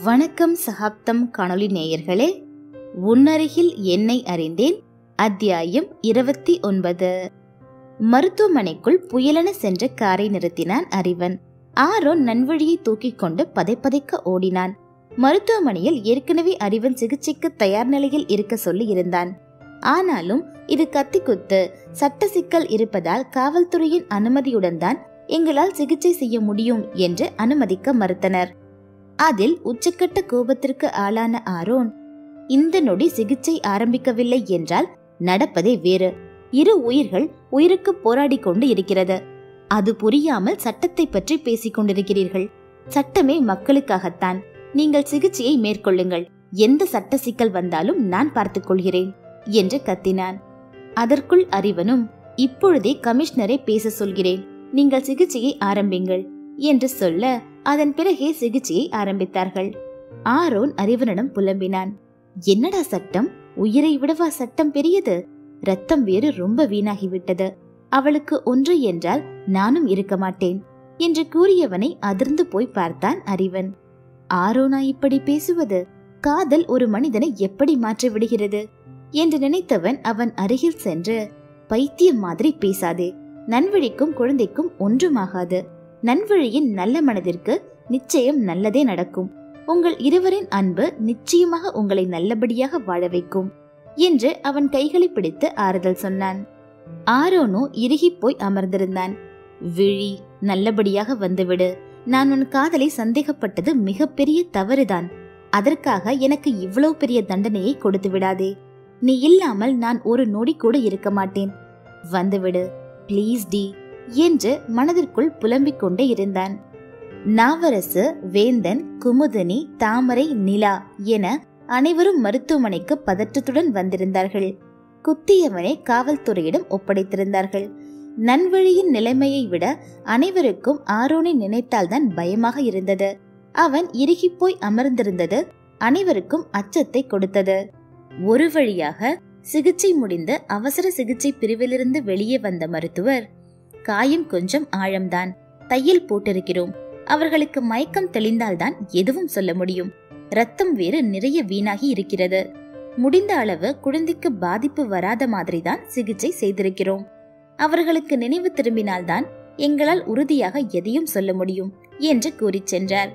வணக்கம் சகாப்தம் காணொளி நேயர்களே உன்னருகில் என்னை அறிந்தேன் அத்தியாயம் இருபத்தி ஒன்பது மருத்துவமனைக்குள் புயலென சென்ற காரை நிறுத்தினான் அறிவன் ஆரோன் நன்வழியை தூக்கிக் கொண்டு பதைப்பதைக்க ஓடினான் மருத்துவமனையில் ஏற்கனவே அறிவன் சிகிச்சைக்கு தயார் நிலையில் இருக்க சொல்லி இருந்தான் ஆனாலும் இது கத்திக்குத்து சட்ட சிக்கல் இருப்பதால் காவல்துறையின் அனுமதியுடன் தான் எங்களால் சிகிச்சை செய்ய முடியும் என்று அனுமதிக்க மறுத்தனர் அதில் உச்சக்கட்ட கோபத்திற்கு ஆளான ஆரோன் இந்த நொடி சிகிச்சை ஆரம்பிக்கவில்லை என்றால் நடப்பதே வேறு இரு உயிர்கள் உயிருக்கு போராடி கொண்டு இருக்கிறது அது புரியாமல் சட்டத்தை பற்றி பேசிக் கொண்டிருக்கிறீர்கள் சட்டமே மக்களுக்காகத்தான் நீங்கள் சிகிச்சையை மேற்கொள்ளுங்கள் எந்த சட்ட சிக்கல் வந்தாலும் நான் பார்த்துக் கொள்கிறேன் என்று கத்தினான் அதற்குள் அறிவனும் இப்பொழுதே கமிஷனரை பேச சொல்கிறேன் நீங்கள் சிகிச்சையை ஆரம்பிங்கள் என்று சொல்ல அதன் பிறகே சிகிச்சையை ஆரம்பித்தார்கள் ஆரோன் அறிவனிடம் புலம்பினான் என்னடா சட்டம் உயிரை விடவா சட்டம் பெரியது ரத்தம் வேறு ரொம்ப வீணாகிவிட்டது அவளுக்கு ஒன்று என்றால் நானும் இருக்க மாட்டேன் என்று கூறியவனை அதிர்ந்து போய் பார்த்தான் அறிவன் ஆரோனா இப்படி பேசுவது காதல் ஒரு மனிதனை எப்படி மாற்றி விடுகிறது என்று நினைத்தவன் அவன் அருகில் சென்று பைத்தியம் மாதிரி பேசாதே நன்வழிக்கும் குழந்தைக்கும் ஒன்றுமாகாது நன்வழியின் நல்ல மனதிற்கு நிச்சயம் நல்லதே நடக்கும் உங்கள் இருவரின் அன்பு நிச்சயமாக உங்களை நல்லபடியாக வாழ வைக்கும் என்று அவன் கைகளை பிடித்து ஆறுதல் சொன்னான் ஆரோனோ இறுகி போய் அமர்ந்திருந்தான் விழி நல்லபடியாக வந்துவிடு நான் உன் காதலை சந்தேகப்பட்டது மிகப்பெரிய தவறுதான் அதற்காக எனக்கு இவ்வளவு பெரிய தண்டனையை கொடுத்து விடாதே நீ இல்லாமல் நான் ஒரு நொடி கூட இருக்க மாட்டேன் வந்துவிடு ப்ளீஸ் டி என்று மனதிற்குள் புலம்பிக் கொண்டே இருந்தான் நாவரசு வேந்தன் குமுதினி தாமரை நிலா என அனைவரும் மருத்துவமனைக்கு பதற்றத்துடன் வந்திருந்தார்கள் குத்தியவனை காவல்துறையிடம் ஒப்படைத்திருந்தார்கள் நன்வழியின் நிலைமையை விட அனைவருக்கும் ஆரோனை நினைத்தால்தான் பயமாக இருந்தது அவன் இறுகி போய் அமர்ந்திருந்தது அனைவருக்கும் அச்சத்தை கொடுத்தது ஒரு வழியாக சிகிச்சை முடிந்து அவசர சிகிச்சை பிரிவிலிருந்து வெளியே வந்த மருத்துவர் காயம் கொஞ்சம் ஆழம்தான் தையல் போட்டிருக்கிறோம் அவர்களுக்கு மயக்கம் தெளிந்தால்தான் எதுவும் சொல்ல முடியும் ரத்தம் வேறு நிறைய வீணாகி இருக்கிறது முடிந்த அளவு குழந்தைக்கு பாதிப்பு வராத மாதிரிதான் சிகிச்சை செய்திருக்கிறோம் அவர்களுக்கு நினைவு திரும்பினால்தான் எங்களால் உறுதியாக எதையும் சொல்ல முடியும் என்று கூறிச் சென்றார்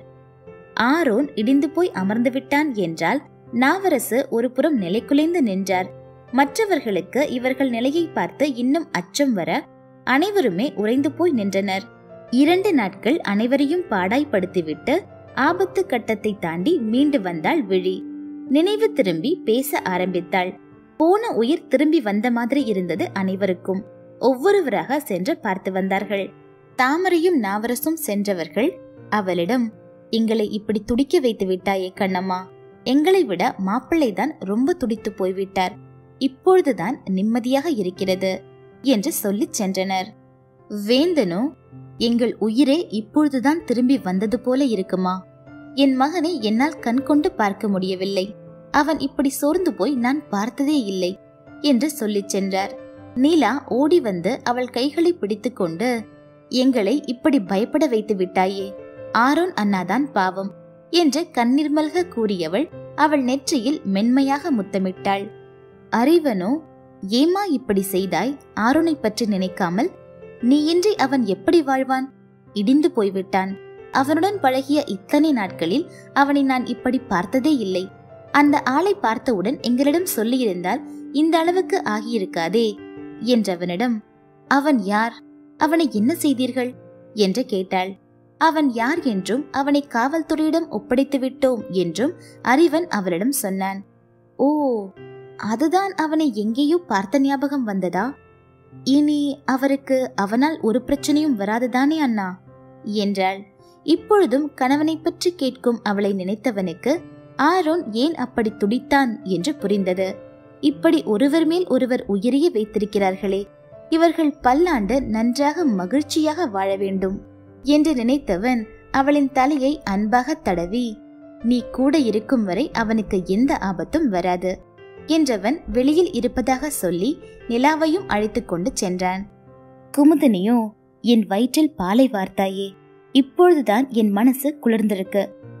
ஆரோன் இடிந்து போய் அமர்ந்து விட்டான் என்றால் நாவரசு ஒரு புறம் நிலைக்குலைந்து நின்றார் மற்றவர்களுக்கு இவர்கள் நிலையை பார்த்து இன்னும் அச்சம் வர அனைவருமே உறைந்து போய் நின்றனர் இரண்டு நாட்கள் அனைவரையும் பாடாய்படுத்திவிட்டு ஆபத்து கட்டத்தை தாண்டி மீண்டு வந்தாள் விழி நினைவு திரும்பி பேச ஆரம்பித்தாள் போன உயிர் திரும்பி வந்த மாதிரி இருந்தது அனைவருக்கும் ஒவ்வொருவராக சென்று பார்த்து வந்தார்கள் தாமரையும் நாவரசும் சென்றவர்கள் அவளிடம் எங்களை இப்படி துடிக்க வைத்து விட்டாயே கண்ணம்மா எங்களை விட மாப்பிள்ளைதான் ரொம்ப துடித்து போய்விட்டார் இப்பொழுதுதான் நிம்மதியாக இருக்கிறது என்று சொல்லிச் சென்றனர் வேந்தனோ எங்கள் உயிரே இப்பொழுதுதான் திரும்பி வந்தது போல இருக்குமா என் மகனை என்னால் கண் கொண்டு பார்க்க முடியவில்லை அவன் இப்படி சோர்ந்து போய் நான் பார்த்ததே இல்லை என்று சொல்லிச் சென்றார் நீலா ஓடி வந்து அவள் கைகளை பிடித்துக்கொண்டு எங்களை இப்படி பயப்பட வைத்து விட்டாயே ஆரோன் அண்ணாதான் பாவம் என்று கண்ணீர் மல்க கூறியவள் அவள் நெற்றியில் மென்மையாக முத்தமிட்டாள் அறிவனோ ஏமா இப்படி செய்தாய் ஆரோனை பற்றி நினைக்காமல் நீ இன்றி அவன் எப்படி வாழ்வான் இடிந்து போய்விட்டான் அவனுடன் பழகிய இத்தனை நாட்களில் அவனை நான் இப்படி பார்த்ததே இல்லை அந்த ஆளை பார்த்தவுடன் எங்களிடம் சொல்லியிருந்தால் இந்த அளவுக்கு ஆகியிருக்காதே என்றவனிடம் அவன் யார் அவனை என்ன செய்தீர்கள் என்று கேட்டாள் அவன் யார் என்றும் அவனை காவல்துறையிடம் ஒப்படைத்து விட்டோம் என்றும் அறிவன் அவளிடம் சொன்னான் ஓ அதுதான் அவனை எங்கேயோ பார்த்த ஞாபகம் வந்ததா இனி அவருக்கு அவனால் ஒரு பிரச்சனையும் வராதுதானே அண்ணா என்றாள் இப்பொழுதும் கணவனை பற்றி கேட்கும் அவளை நினைத்தவனுக்கு ஆரோன் ஏன் அப்படி துடித்தான் என்று புரிந்தது இப்படி ஒருவர் மேல் ஒருவர் உயிரிய வைத்திருக்கிறார்களே இவர்கள் பல்லாண்டு நன்றாக மகிழ்ச்சியாக வாழ வேண்டும் என்று நினைத்தவன் அவளின் தலையை அன்பாக தடவி நீ கூட இருக்கும் வரை அவனுக்கு எந்த ஆபத்தும் வராது என்றவன் வெளியில் இருப்பதாக சொல்லி நிலாவையும் அழைத்து கொண்டு சென்றான் குமுதனியோ என் வயிற்றில் பாலை வார்த்தாயே இப்பொழுதுதான் என் மனசு குளிர்ந்திருக்கு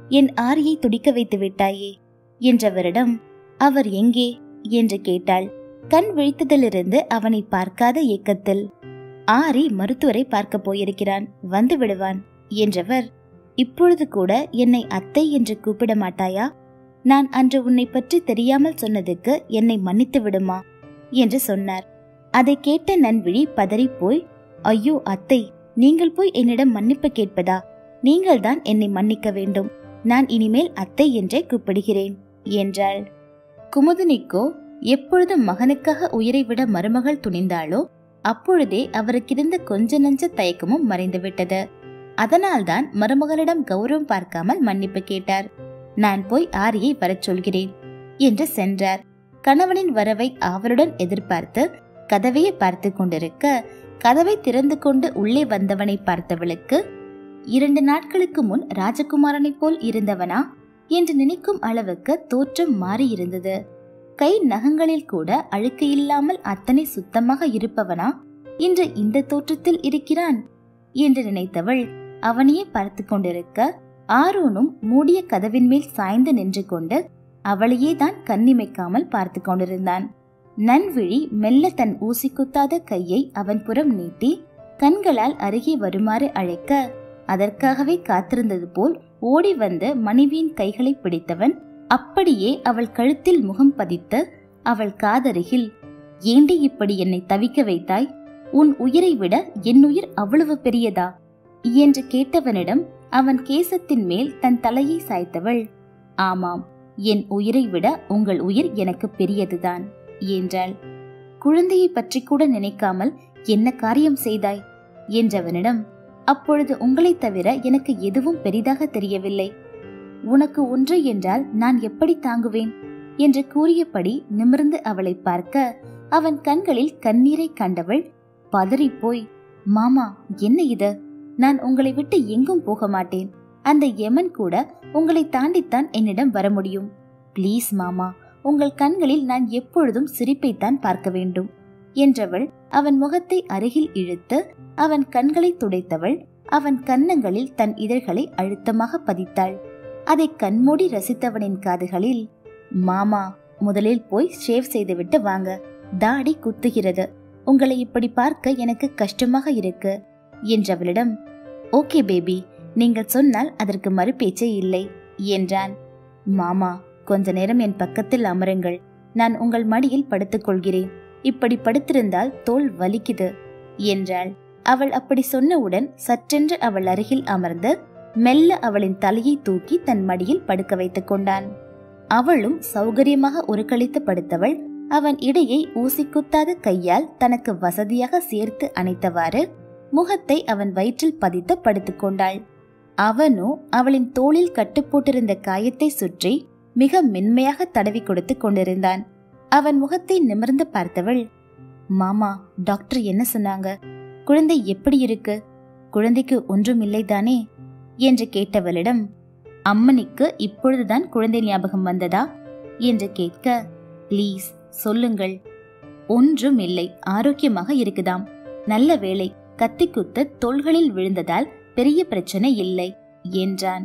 என் ஆரியை துடிக்க வைத்து விட்டாயே என்றவரிடம் அவர் எங்கே என்று கேட்டாள் கண் விழித்ததிலிருந்து அவனை பார்க்காத ஏக்கத்தில் ஆரி மருத்துவரை பார்க்க போயிருக்கிறான் வந்து விடுவான் என்றவர் இப்பொழுது கூட என்னை அத்தை என்று கூப்பிட மாட்டாயா நான் அன்று உன்னை பற்றி தெரியாமல் சொன்னதுக்கு என்னை மன்னித்து விடுமா என்று சொன்னார் அதை கேட்ட நன்விழி பதறிப்போய் ஐயோ அத்தை நீங்கள் போய் என்னிடம் மன்னிப்பு கேட்பதா நீங்கள்தான் என்னை மன்னிக்க வேண்டும் நான் இனிமேல் அத்தை என்றே கூப்பிடுகிறேன் என்றாள் குமுதினிக்கோ எப்பொழுது மகனுக்காக உயிரை விட மருமகள் துணிந்தாளோ அப்பொழுதே அவருக்கிருந்த கொஞ்ச நஞ்ச தயக்கமும் மறைந்துவிட்டது அதனால்தான் மருமகளிடம் கௌரவம் பார்க்காமல் மன்னிப்பு கேட்டார் நான் போய் ஆரியை வரச் சொல்கிறேன் என்று சென்றார் கணவனின் வரவை ஆவலுடன் எதிர்பார்த்து கதவையே பார்த்து கொண்டிருக்க கதவை திறந்து கொண்டு உள்ளே வந்தவனை பார்த்தவளுக்கு இரண்டு நாட்களுக்கு முன் ராஜகுமாரனைப் போல் இருந்தவனா என்று நினைக்கும் அளவுக்கு தோற்றம் மாறியிருந்தது கை நகங்களில் கூட அழுக்கு இல்லாமல் அத்தனை சுத்தமாக இருப்பவனா இன்று இந்த தோற்றத்தில் இருக்கிறான் என்று நினைத்தவள் அவனையே பார்த்து கொண்டிருக்க ஆரோனும் மூடிய கதவின் மேல் சாய்ந்து நின்று கொண்டு அவளையே தான் கண்ணிமைக்காமல் பார்த்து கொண்டிருந்தான் நன்விழி மெல்ல தன் ஊசி குத்தாத கையை அவன் புறம் நீட்டி கண்களால் அருகே வருமாறு அழைக்க அதற்காகவே காத்திருந்தது போல் ஓடி வந்து மனைவியின் கைகளை பிடித்தவன் அப்படியே அவள் கழுத்தில் முகம் பதித்து அவள் காதருகில் ஏண்டி இப்படி என்னை தவிக்க வைத்தாய் உன் உயிரை விட என் உயிர் அவ்வளவு பெரியதா என்று கேட்டவனிடம் அவன் கேசத்தின் மேல் தன் தலையை சாய்த்தவள் ஆமாம் என் உயிரை விட உங்கள் உயிர் எனக்கு பெரியதுதான் என்றாள் குழந்தையை பற்றி கூட நினைக்காமல் என்ன காரியம் செய்தாய் என்றவனிடம் அப்பொழுது உங்களைத் தவிர எனக்கு எதுவும் பெரிதாக தெரியவில்லை உனக்கு ஒன்று என்றால் நான் எப்படி தாங்குவேன் என்று கூறியபடி நிமிர்ந்து அவளை பார்க்க அவன் கண்களில் கண்ணீரை கண்டவள் பதறிப்போய் மாமா என்ன இது நான் உங்களை விட்டு எங்கும் போக மாட்டேன் அந்த யமன் கூட உங்களை தாண்டித்தான் என்னிடம் வர முடியும் ப்ளீஸ் மாமா உங்கள் கண்களில் நான் எப்பொழுதும் சிரிப்பைத்தான் பார்க்க வேண்டும் என்றவள் அவன் முகத்தை அருகில் இழுத்து அவன் கண்களை துடைத்தவள் அவன் கன்னங்களில் தன் இதழ்களை அழுத்தமாக பதித்தாள் அதை கண்மூடி ரசித்தவனின் காதுகளில் மாமா முதலில் போய் ஷேவ் செய்துவிட்டு வாங்க தாடி குத்துகிறது உங்களை இப்படி பார்க்க எனக்கு கஷ்டமாக இருக்கு என்றவளிடம் ஓகே பேபி நீங்கள் சொன்னால் அதற்கு மறுபேச்சே இல்லை என்றான் மாமா கொஞ்ச நேரம் என் பக்கத்தில் அமருங்கள் நான் உங்கள் மடியில் படுத்துக் கொள்கிறேன் இப்படி படுத்திருந்தால் தோல் வலிக்குது என்றாள் அவள் அப்படி சொன்னவுடன் சற்றென்று அவள் அருகில் அமர்ந்து மெல்ல அவளின் தலையை தூக்கி தன் மடியில் படுக்க வைத்துக் கொண்டான் அவளும் சௌகரியமாக உருக்களித்து படுத்தவள் அவன் இடையை ஊசி குத்தாத கையால் தனக்கு வசதியாக சேர்த்து அணைத்தவாறு முகத்தை அவன் வயிற்றில் பதித்து படுத்துக் கொண்டாள் அவனோ அவளின் தோளில் கட்டுப்போட்டிருந்த காயத்தை சுற்றி மிக மென்மையாக தடவி கொடுத்து கொண்டிருந்தான் அவன் முகத்தை நிமிர்ந்து பார்த்தவள் மாமா டாக்டர் என்ன சொன்னாங்க குழந்தை எப்படி இருக்கு குழந்தைக்கு ஒன்றும் இல்லைதானே என்று கேட்டவளிடம் அம்மனிக்கு இப்பொழுதுதான் குழந்தை ஞாபகம் வந்ததா என்று கேட்க ப்ளீஸ் சொல்லுங்கள் ஒன்றும் இல்லை ஆரோக்கியமாக இருக்குதாம் நல்ல வேளை கத்தி குத்து தோள்களில் விழுந்ததால் பெரிய பிரச்சனை இல்லை என்றான்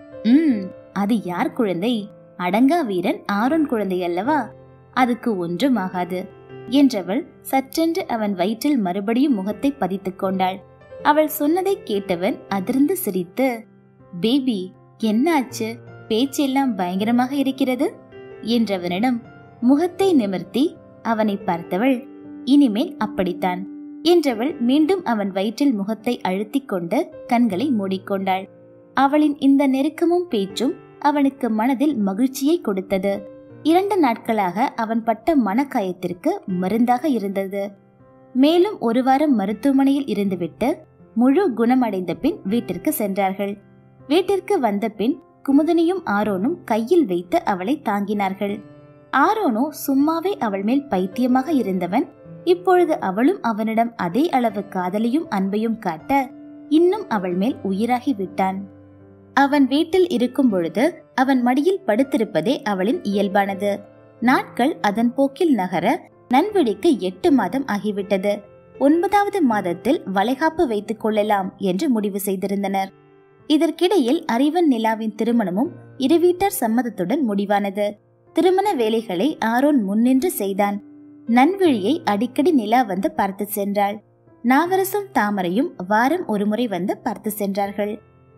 ம் அது யார் குழந்தை அடங்கா வீரன் ஆரோன் குழந்தை அல்லவா அதுக்கு ஒன்றும் ஆகாது என்றவள் சற்றென்று அவன் வயிற்றில் மறுபடியும் முகத்தை பதித்துக் கொண்டாள் அவள் சொன்னதை கேட்டவன் அதிர்ந்து சிரித்து பேபி என்னாச்சு பேச்செல்லாம் பயங்கரமாக இருக்கிறது என்றவனிடம் முகத்தை நிமிர்த்தி அவனை பார்த்தவள் இனிமேல் அப்படித்தான் என்றவள் மீண்டும் அவன் வயிற்றில் முகத்தை அழுத்திக் கொண்டு கண்களை மூடிக்கொண்டாள் அவளின் இந்த நெருக்கமும் பேச்சும் அவனுக்கு மனதில் மகிழ்ச்சியை கொடுத்தது இரண்டு நாட்களாக அவன் பட்ட மனக்காயத்திற்கு மருந்தாக இருந்தது மேலும் ஒரு வாரம் மருத்துவமனையில் இருந்துவிட்டு முழு குணமடைந்த பின் வீட்டிற்கு சென்றார்கள் வீட்டிற்கு வந்த பின் குமுதனியும் ஆரோனும் கையில் வைத்து அவளை தாங்கினார்கள் ஆரோனோ சும்மாவே அவள் மேல் பைத்தியமாக இருந்தவன் இப்பொழுது அவளும் அவனிடம் அதே அளவு காதலையும் அன்பையும் காட்ட இன்னும் அவள் மேல் உயிராகி விட்டான் அவன் வீட்டில் இருக்கும் பொழுது அவன் மடியில் படுத்திருப்பதே அவளின் இயல்பானது நாட்கள் அதன் போக்கில் நகர நன்விடிக்கு எட்டு மாதம் ஆகிவிட்டது ஒன்பதாவது மாதத்தில் வளைகாப்பு வைத்துக் கொள்ளலாம் என்று முடிவு செய்திருந்தனர் இதற்கிடையில் அறிவன் நிலாவின் திருமணமும் இருவீட்டார் சம்மதத்துடன் முடிவானது திருமண வேலைகளை ஆரோன் முன்னின்று செய்தான் நன்விழியை அடிக்கடி நிலா வந்து பார்த்து சென்றாள் நாவரசும் தாமரையும் வாரம் ஒருமுறை வந்து பார்த்து சென்றார்கள்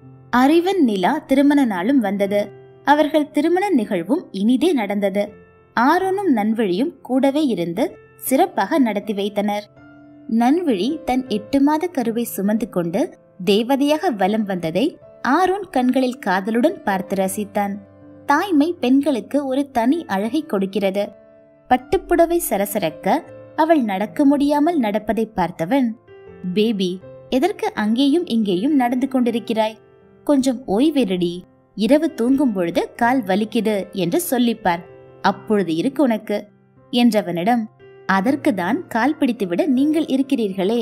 அறிவன் நிலா திருமண நாளும் வந்தது அவர்கள் திருமண நிகழ்வும் இனிதே நடந்தது ஆரோனும் நன்வழியும் கூடவே இருந்து சிறப்பாக நடத்தி வைத்தனர் நன்விழி தன் எட்டு மாத கருவை சுமந்து கொண்டு தேவதையாக வலம் வந்ததை ஆரோன் கண்களில் காதலுடன் பார்த்து ரசித்தான் தாய்மை பெண்களுக்கு ஒரு தனி அழகை கொடுக்கிறது பட்டுப்புடவை சரசரக்க அவள் நடக்க முடியாமல் நடப்பதை பார்த்தவன் பேபி எதற்கு அங்கேயும் இங்கேயும் நடந்து கொண்டிருக்கிறாய் கொஞ்சம் ஓய்வெருடி இரவு தூங்கும் பொழுது கால் வலிக்குது என்று சொல்லிப்பார் அப்பொழுது இருக்கு உனக்கு என்றவனிடம் அதற்கு தான் கால் பிடித்துவிட நீங்கள் இருக்கிறீர்களே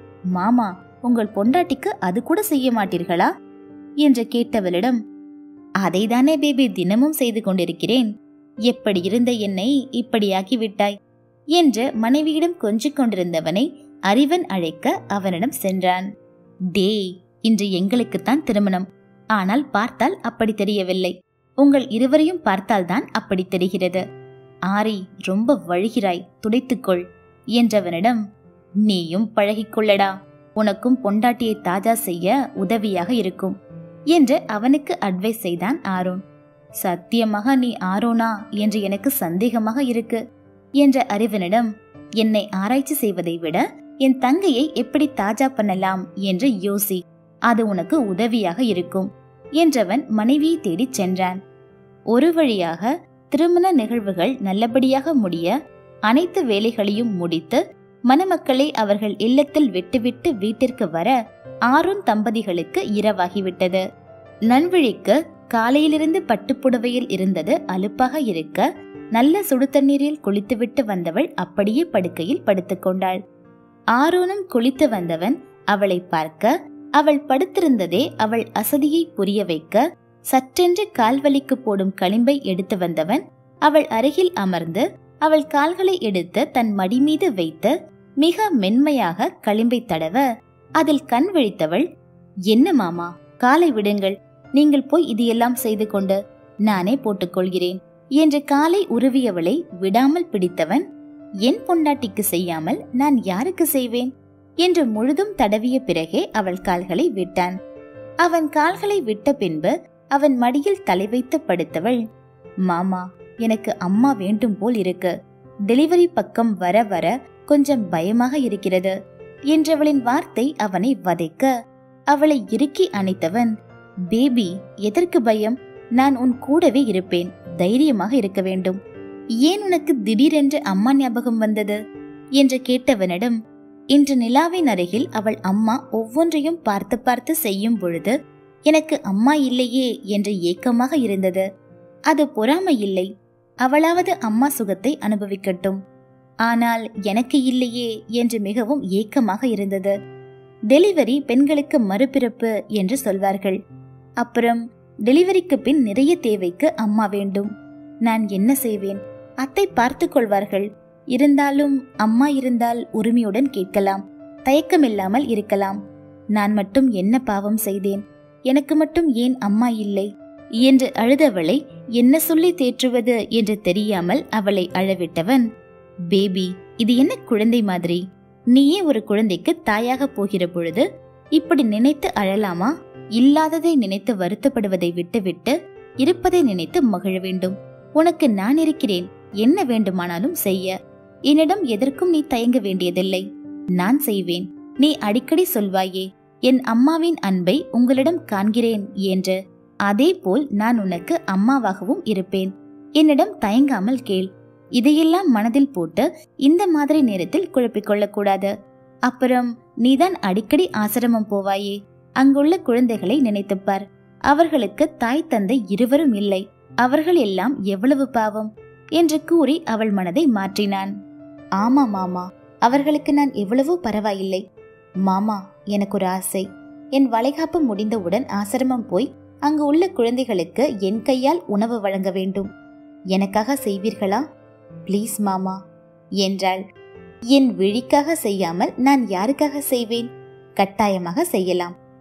மாமா உங்கள் பொண்டாட்டிக்கு அது கூட செய்ய மாட்டீர்களா என்று கேட்டவளிடம் அதைதானே பேபி தினமும் செய்து கொண்டிருக்கிறேன் எப்படி இருந்த என்னை இப்படியாக்கி விட்டாய் என்று மனைவியிடம் கொஞ்சிக் கொண்டிருந்தவனை அறிவன் அழைக்க அவனிடம் சென்றான் டேய் இன்று எங்களுக்குத்தான் திருமணம் ஆனால் பார்த்தால் அப்படி தெரியவில்லை உங்கள் இருவரையும் பார்த்தால்தான் அப்படி தெரிகிறது ஆரி ரொம்ப வழுகிறாய் துடைத்துக்கொள் என்றவனிடம் நீயும் பழகிக்கொள்ளடா உனக்கும் பொண்டாட்டியை தாஜா செய்ய உதவியாக இருக்கும் என்று அவனுக்கு அட்வைஸ் செய்தான் ஆரோன் சத்தியமாக நீ ஆரோனா என்று எனக்கு சந்தேகமாக இருக்கு என்ற அறிவனிடம் என்னை ஆராய்ச்சி செய்வதை விட என் தங்கையை எப்படி தாஜா பண்ணலாம் என்று யோசி அது உனக்கு உதவியாக இருக்கும் என்றவன் மனைவியை தேடிச் சென்றான் ஒரு வழியாக திருமண நிகழ்வுகள் நல்லபடியாக முடிய அனைத்து வேலைகளையும் முடித்து மணமக்களை அவர்கள் இல்லத்தில் விட்டுவிட்டு வீட்டிற்கு வர ஆரோன் தம்பதிகளுக்கு இரவாகிவிட்டது நன்விழிக்கு காலையிலிருந்து பட்டுப்புடவையில் இருந்தது அலுப்பாக இருக்க நல்ல சுடு தண்ணீரில் குளித்துவிட்டு வந்தவள் அப்படியே படுக்கையில் படுத்துக்கொண்டாள் ஆரோனும் குளித்து வந்தவன் அவளை பார்க்க அவள் படுத்திருந்ததே அவள் அசதியை புரிய வைக்க சற்றென்று கால்வலிக்கு போடும் களிம்பை எடுத்து வந்தவன் அவள் அருகில் அமர்ந்து அவள் கால்களை எடுத்து தன் மடி மீது வைத்து மிக மென்மையாக களிம்பை தடவ அதில் கண் விழித்தவள் என்ன மாமா காலை விடுங்கள் நீங்கள் போய் இது எல்லாம் செய்து கொண்டு நானே போட்டுக்கொள்கிறேன் என்று காலை உருவியவளை விடாமல் பிடித்தவன் என் பொண்டாட்டிக்கு செய்யாமல் நான் யாருக்கு செய்வேன் என்று முழுதும் தடவிய பிறகே அவள் கால்களை விட்டான் அவன் கால்களை விட்ட பின்பு அவன் மடியில் தலை வைத்து படுத்தவள் மாமா எனக்கு அம்மா வேண்டும் போல் இருக்கு டெலிவரி பக்கம் வர வர கொஞ்சம் பயமாக இருக்கிறது என்றவளின் வார்த்தை அவனை வதைக்க அவளை இறுக்கி அணைத்தவன் பேபி எதற்கு பயம் நான் உன் கூடவே இருப்பேன் தைரியமாக இருக்க வேண்டும் ஏன் உனக்கு திடீரென்று அம்மா ஞாபகம் வந்தது என்று கேட்டவனிடம் இன்று நிலாவின் அருகில் அவள் அம்மா ஒவ்வொன்றையும் பார்த்து பார்த்து செய்யும் பொழுது எனக்கு அம்மா இல்லையே என்று ஏக்கமாக இருந்தது அது பொறாமை இல்லை அவளாவது அம்மா சுகத்தை அனுபவிக்கட்டும் ஆனால் எனக்கு இல்லையே என்று மிகவும் ஏக்கமாக இருந்தது டெலிவரி பெண்களுக்கு மறுபிறப்பு என்று சொல்வார்கள் அப்புறம் டெலிவரிக்கு பின் நிறைய தேவைக்கு அம்மா வேண்டும் நான் என்ன செய்வேன் அத்தை பார்த்துக் கொள்வார்கள் இருந்தாலும் அம்மா இருந்தால் உரிமையுடன் கேட்கலாம் தயக்கமில்லாமல் இருக்கலாம் நான் மட்டும் என்ன பாவம் செய்தேன் எனக்கு மட்டும் ஏன் அம்மா இல்லை என்று அழுதவளை என்ன சொல்லி தேற்றுவது என்று தெரியாமல் அவளை அழவிட்டவன் பேபி இது என்ன குழந்தை மாதிரி நீயே ஒரு குழந்தைக்கு தாயாக போகிற பொழுது இப்படி நினைத்து அழலாமா இல்லாததை நினைத்து வருத்தப்படுவதை விட்டுவிட்டு இருப்பதை நினைத்து மகிழ வேண்டும் உனக்கு நான் இருக்கிறேன் என்ன வேண்டுமானாலும் செய்ய என்னிடம் எதற்கும் நீ தயங்க வேண்டியதில்லை நான் செய்வேன் நீ அடிக்கடி சொல்வாயே என் அம்மாவின் அன்பை உங்களிடம் காண்கிறேன் என்று அதேபோல் நான் உனக்கு அம்மாவாகவும் இருப்பேன் என்னிடம் தயங்காமல் கேள் இதையெல்லாம் மனதில் போட்டு இந்த மாதிரி நேரத்தில் குழப்பிக் கொள்ளக்கூடாது அப்புறம் நீதான் அடிக்கடி ஆசிரமம் போவாயே அங்குள்ள குழந்தைகளை நினைத்துப்பார் அவர்களுக்கு தாய் தந்தை இருவரும் இல்லை அவர்கள் எல்லாம் எவ்வளவு பாவம் என்று கூறி அவள் மனதை மாற்றினான் ஆமா மாமா அவர்களுக்கு நான் எவ்வளவோ பரவாயில்லை மாமா எனக்கு ஒரு ஆசை என் வளைகாப்பு முடிந்தவுடன் ஆசிரமம் போய் அங்கு உள்ள குழந்தைகளுக்கு என் கையால் உணவு வழங்க வேண்டும் எனக்காக செய்வீர்களா ப்ளீஸ் மாமா என்றாள் என் விழிக்காக செய்யாமல் நான் யாருக்காக செய்வேன் கட்டாயமாக செய்யலாம்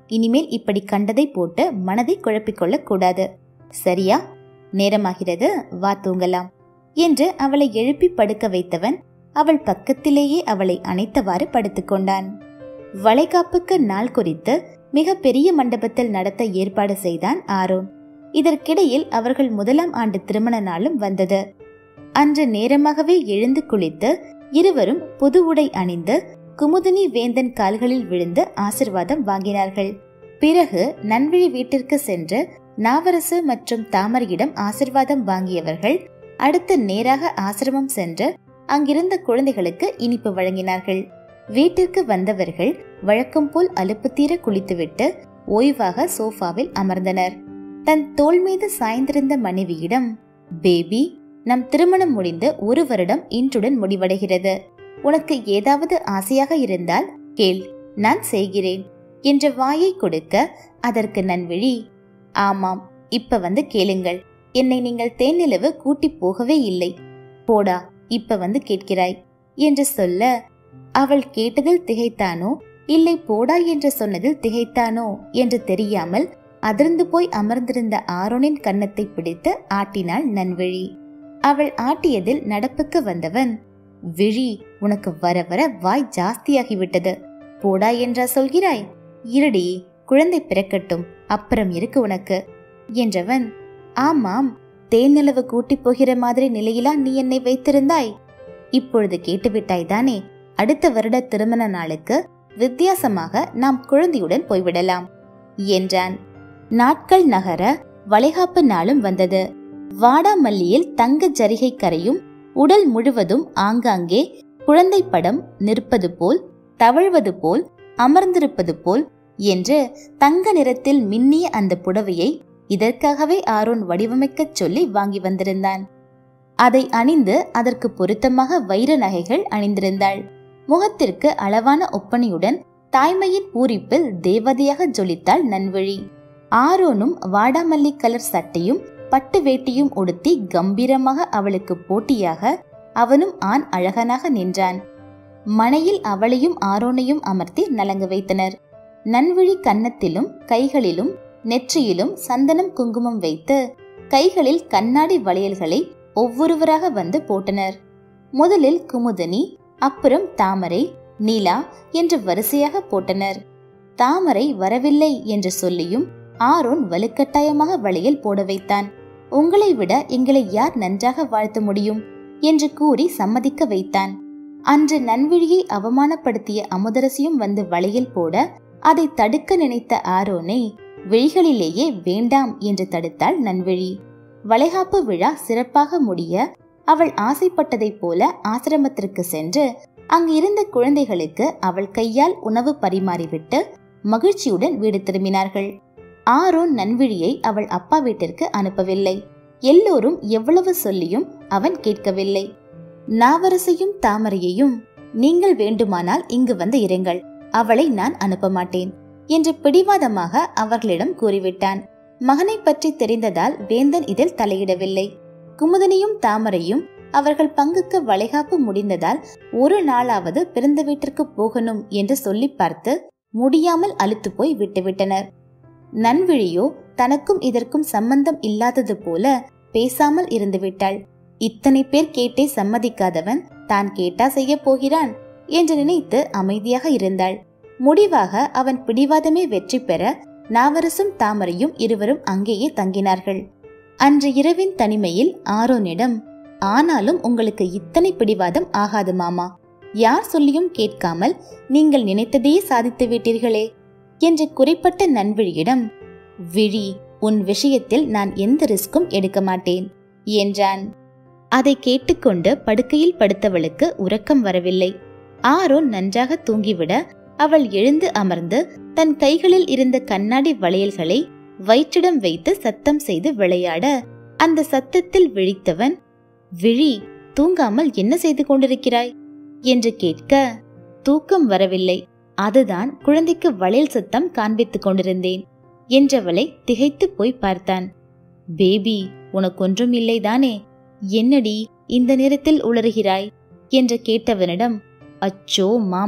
இனிமேல் இப்படி கண்டதை போட்டு மனதை குழப்பிக்கொள்ளக் கூடாது சரியா நேரமாகிறது வா தூங்கலாம் என்று அவளை எழுப்பி படுக்க வைத்தவன் அவள் பக்கத்திலேயே அவளை அணைத்தவாறு படுத்துக்கொண்டான் வளைகாப்புக்கு நாள் குறித்து மிக பெரிய மண்டபத்தில் நடத்த ஏற்பாடு செய்தான் ஆரோன் இதற்கிடையில் அவர்கள் முதலாம் ஆண்டு திருமண நாளும் வந்தது அன்று நேரமாகவே எழுந்து குளித்து இருவரும் புது உடை அணிந்து குமுதினி வேந்தன் கால்களில் விழுந்து ஆசிர்வாதம் வாங்கினார்கள் பிறகு நன்விழி வீட்டிற்கு சென்று நாவரசு மற்றும் தாமரையிடம் ஆசிர்வாதம் வாங்கியவர்கள் அடுத்து நேராக ஆசிரமம் சென்று அங்கிருந்த குழந்தைகளுக்கு இனிப்பு வழங்கினார்கள் வீட்டிற்கு வந்தவர்கள் வழக்கம் போல் அலுப்பு தீர குளித்துவிட்டு ஓய்வாக சோஃபாவில் அமர்ந்தனர் தன் தோள் மீது சாய்ந்திருந்த மனைவியிடம் பேபி நம் திருமணம் முடிந்து ஒரு வருடம் இன்றுடன் முடிவடைகிறது உனக்கு ஏதாவது ஆசையாக இருந்தால் கேள் நான் செய்கிறேன் என்ற வாயை கொடுக்க அதற்கு நன்விழி ஆமாம் இப்ப வந்து கேளுங்கள் என்னை நீங்கள் தேனிலவு கூட்டி போகவே இல்லை போடா இப்ப வந்து கேட்கிறாய் என்று சொல்ல அவள் கேட்டதில் திகைத்தானோ இல்லை போடா என்று சொன்னதில் திகைத்தானோ என்று தெரியாமல் அதிர்ந்து போய் அமர்ந்திருந்த ஆரோனின் கன்னத்தை பிடித்து ஆட்டினாள் நன்விழி அவள் ஆட்டியதில் நடப்புக்கு வந்தவன் விழி உனக்கு வர வர வாய் ஜாஸ்தியாகிவிட்டது போடா என்றா சொல்கிறாய் இருடி குழந்தை பிறக்கட்டும் அப்புறம் இருக்கு உனக்கு என்றவன் ஆமாம் தேனிலவு கூட்டி போகிற மாதிரி நிலையிலா நீ என்னை வைத்திருந்தாய் இப்பொழுது கேட்டுவிட்டாய் தானே அடுத்த வருட திருமண நாளுக்கு வித்தியாசமாக நாம் குழந்தையுடன் போய்விடலாம் என்றான் நாட்கள் நகர வளைகாப்பு நாளும் வந்தது வாடாமல்லியில் தங்க ஜரிகை கரையும் உடல் முழுவதும் ஆங்காங்கே குழந்தை படம் நிற்பது போல் தவழ்வது போல் அமர்ந்திருப்பது போல் என்று தங்க நிறத்தில் மின்னிய அந்த புடவையை இதற்காகவே ஆரோன் வடிவமைக்கச் சொல்லி வாங்கி வந்திருந்தான் அதை அணிந்து அதற்கு பொருத்தமாக வைர நகைகள் அணிந்திருந்தாள் முகத்திற்கு அளவான ஒப்பனையுடன் தாய்மையின் பூரிப்பில் தேவதையாக ஜொலித்தாள் நன்வழி ஆரோனும் வாடாமல்லி கலர் சட்டையும் பட்டு வேட்டியும் உடுத்தி கம்பீரமாக அவளுக்கு போட்டியாக அவனும் ஆண் அழகனாக நின்றான் மனையில் அவளையும் ஆரோனையும் அமர்த்தி நலங்க வைத்தனர் நன்விழி கன்னத்திலும் கைகளிலும் நெற்றியிலும் சந்தனம் குங்குமம் வைத்து கைகளில் கண்ணாடி வளையல்களை ஒவ்வொருவராக வந்து போட்டனர் முதலில் குமுதனி அப்புறம் தாமரை நீலா என்று வரிசையாக போட்டனர் தாமரை வரவில்லை என்று சொல்லியும் ஆரோன் வலுக்கட்டாயமாக வளையல் போட வைத்தான் உங்களை விட எங்களை யார் நன்றாக வாழ்த்த முடியும் என்று கூறி சம்மதிக்க வைத்தான் அன்று நன்விழியை அவமானப்படுத்திய அமுதரசியும் வந்து வளையல் போட அதை தடுக்க நினைத்த ஆரோனை விழிகளிலேயே வேண்டாம் என்று தடுத்தாள் நன்விழி வளைகாப்பு விழா சிறப்பாக முடிய அவள் ஆசைப்பட்டதைப் போல ஆசிரமத்திற்கு சென்று அங்கு இருந்த குழந்தைகளுக்கு அவள் கையால் உணவு பரிமாறிவிட்டு மகிழ்ச்சியுடன் வீடு திரும்பினார்கள் ஆரோன் நன்விழியை அவள் அப்பா வீட்டிற்கு அனுப்பவில்லை எல்லோரும் எவ்வளவு சொல்லியும் அவன் கேட்கவில்லை நாவரசையும் தாமரையையும் நீங்கள் வேண்டுமானால் இங்கு வந்து இருங்கள் அவளை நான் அனுப்ப மாட்டேன் என்று பிடிவாதமாக அவர்களிடம் கூறிவிட்டான் மகனை பற்றி தெரிந்ததால் வேந்தன் இதில் தலையிடவில்லை குமுதனியும் தாமரையும் அவர்கள் பங்குக்கு வளைகாப்பு முடிந்ததால் ஒரு நாளாவது பிறந்த வீட்டிற்கு போகணும் என்று சொல்லி பார்த்து முடியாமல் அழுத்து போய் விட்டுவிட்டனர் நன்விழியோ தனக்கும் இதற்கும் சம்பந்தம் இல்லாதது போல பேசாமல் இருந்துவிட்டாள் இத்தனை பேர் கேட்டே சம்மதிக்காதவன் தான் கேட்டா செய்ய போகிறான் என்று நினைத்து அமைதியாக இருந்தாள் முடிவாக அவன் பிடிவாதமே வெற்றி பெற நாவரசும் தாமரையும் இருவரும் அங்கேயே தங்கினார்கள் அன்று இரவின் தனிமையில் ஆரோனிடம் ஆனாலும் உங்களுக்கு இத்தனை பிடிவாதம் ஆகாது மாமா யார் சொல்லியும் கேட்காமல் நீங்கள் நினைத்ததையே சாதித்து விட்டீர்களே என்று குறிப்பிட்ட நன்விழியிடம் விழி உன் விஷயத்தில் நான் எந்த ரிஸ்கும் எடுக்க மாட்டேன் என்றான் அதை கேட்டுக்கொண்டு படுக்கையில் படுத்தவளுக்கு உறக்கம் வரவில்லை ஆரோன் நன்றாக தூங்கிவிட அவள் எழுந்து அமர்ந்து தன் கைகளில் இருந்த கண்ணாடி வளையல்களை வயிற்றிடம் வைத்து சத்தம் செய்து விளையாட அந்த சத்தத்தில் விழித்தவன் விழி தூங்காமல் என்ன செய்து கொண்டிருக்கிறாய் என்று கேட்க தூக்கம் வரவில்லை அதுதான் குழந்தைக்கு வளையல் சத்தம் காண்பித்துக் கொண்டிருந்தேன் என்றவளை திகைத்து போய் பார்த்தான் பேபி உனக்கொன்றும் இல்லைதானே என்னடி இந்த நேரத்தில் உளறுகிறாய் என்று கேட்டவனிடம் அச்சோ மாமா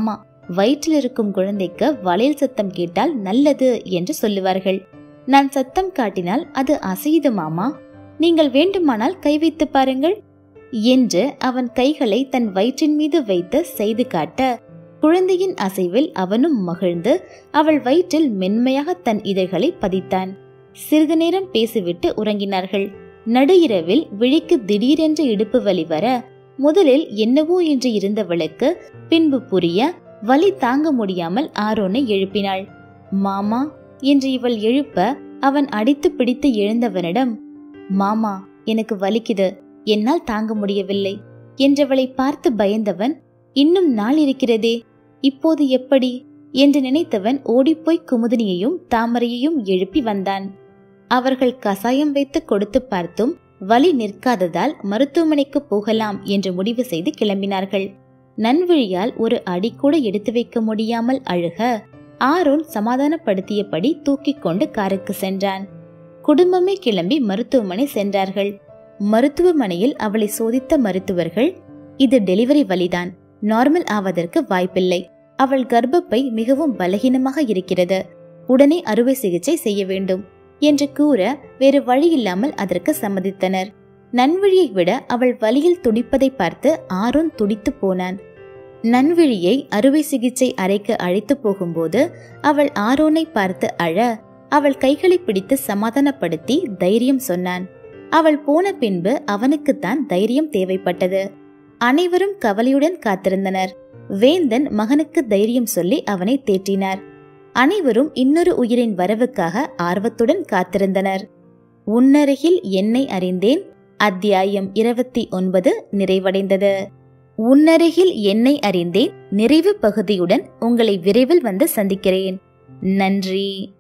வயிற்றில் இருக்கும் குழந்தைக்கு வளையல் சத்தம் கேட்டால் நல்லது என்று சொல்லுவார்கள் நான் சத்தம் காட்டினால் அது அசையுது மாமா நீங்கள் வேண்டுமானால் கை வைத்து பாருங்கள் என்று அவன் கைகளை தன் வயிற்றின் மீது வைத்து செய்து காட்ட குழந்தையின் அசைவில் அவனும் மகிழ்ந்து அவள் வயிற்றில் மென்மையாக தன் இதழ்களை பதித்தான் சிறிது நேரம் பேசிவிட்டு உறங்கினார்கள் நடு இரவில் விழிக்கு திடீரென்று இடுப்பு வலி வர முதலில் என்னவோ என்று இருந்தவளுக்கு பின்பு புரிய வலி தாங்க முடியாமல் ஆரோனை எழுப்பினாள் மாமா என்று இவள் எழுப்ப அவன் அடித்து பிடித்து எழுந்தவனிடம் மாமா எனக்கு வலிக்குது என்னால் தாங்க முடியவில்லை என்றவளை பார்த்து பயந்தவன் இன்னும் நாள் இருக்கிறதே இப்போது எப்படி என்று நினைத்தவன் ஓடிப்போய் குமுதினியையும் தாமரையையும் எழுப்பி வந்தான் அவர்கள் கசாயம் வைத்து கொடுத்து பார்த்தும் வலி நிற்காததால் மருத்துவமனைக்கு போகலாம் என்று முடிவு செய்து கிளம்பினார்கள் நன்வழியால் ஒரு அடி கூட எடுத்து வைக்க முடியாமல் அழுக ஆரோன் சமாதானப்படுத்தியபடி தூக்கிக் கொண்டு காருக்கு சென்றான் குடும்பமே கிளம்பி மருத்துவமனை சென்றார்கள் மருத்துவமனையில் அவளை சோதித்த மருத்துவர்கள் இது டெலிவரி வலிதான் நார்மல் ஆவதற்கு வாய்ப்பில்லை அவள் கர்ப்பப்பை மிகவும் பலகீனமாக இருக்கிறது உடனே அறுவை சிகிச்சை செய்ய வேண்டும் என்று கூற வேறு வழியில்லாமல் அதற்கு சம்மதித்தனர் நன்வழியை விட அவள் வலியில் துடிப்பதை பார்த்து ஆரோன் துடித்து போனான் நன்விழியை அறுவை சிகிச்சை அறைக்கு அழைத்து போகும்போது அவள் ஆரோனை பார்த்து அழ அவள் கைகளை பிடித்து சமாதானப்படுத்தி தைரியம் சொன்னான் அவள் போன பின்பு அவனுக்குத்தான் தைரியம் தேவைப்பட்டது அனைவரும் கவலையுடன் காத்திருந்தனர் வேந்தன் மகனுக்கு தைரியம் சொல்லி அவனை தேற்றினார் அனைவரும் இன்னொரு உயிரின் வரவுக்காக ஆர்வத்துடன் காத்திருந்தனர் உன்னருகில் என்னை அறிந்தேன் அத்தியாயம் இருபத்தி ஒன்பது நிறைவடைந்தது உன்னருகில் என்னை அறிந்தேன் நிறைவு பகுதியுடன் உங்களை விரைவில் வந்து சந்திக்கிறேன் நன்றி